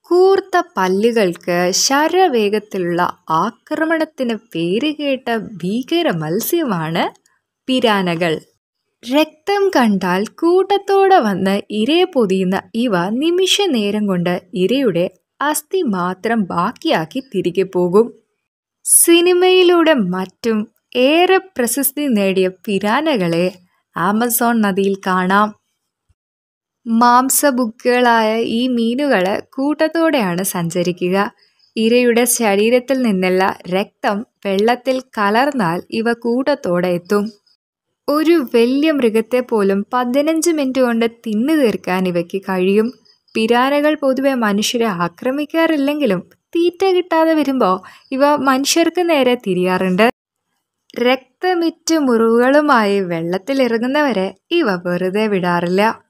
കൂർത്ത പല്ലുകൾക്ക് ശരവേഗത്തിലുള്ള ആക്രമണത്തിന് പേരുകേട്ട ഭീകര മത്സ്യമാണ് പിരാനകൾ രക്തം കണ്ടാൽ കൂട്ടത്തോടെ വന്ന് ഇരയെ പൊതിയുന്ന ഇവ നിമിഷ നേരം കൊണ്ട് ഇരയുടെ അസ്ഥി മാത്രം ബാക്കിയാക്കി തിരികെ പോകും സിനിമയിലൂടെ മറ്റും ഏറെ പ്രശസ്തി നേടിയ പിരാനകളെ ആമസോൺ നദിയിൽ കാണാം മാംസബുക്കുകളായ ഈ മീനുകൾ കൂട്ടത്തോടെയാണ് സഞ്ചരിക്കുക ഇരയുടെ ശരീരത്തിൽ നിന്നുള്ള രക്തം വെള്ളത്തിൽ കലർന്നാൽ ഇവ കൂട്ടത്തോടെ എത്തും ഒരു വലിയ മൃഗത്തെ പോലും പതിനഞ്ച് മിനിറ്റ് കൊണ്ട് തിന്നു തീർക്കാൻ ഇവയ്ക്ക് കഴിയും പിരാനകൾ പൊതുവെ മനുഷ്യരെ ആക്രമിക്കാറില്ലെങ്കിലും തീറ്റ കിട്ടാതെ വരുമ്പോൾ ഇവ മനുഷ്യർക്ക് നേരെ തിരിയാറുണ്ട് രക്തമിറ്റ് മുറിവുകളുമായി വെള്ളത്തിലിറങ്ങുന്നവരെ ഇവ വെറുതെ വിടാറില്ല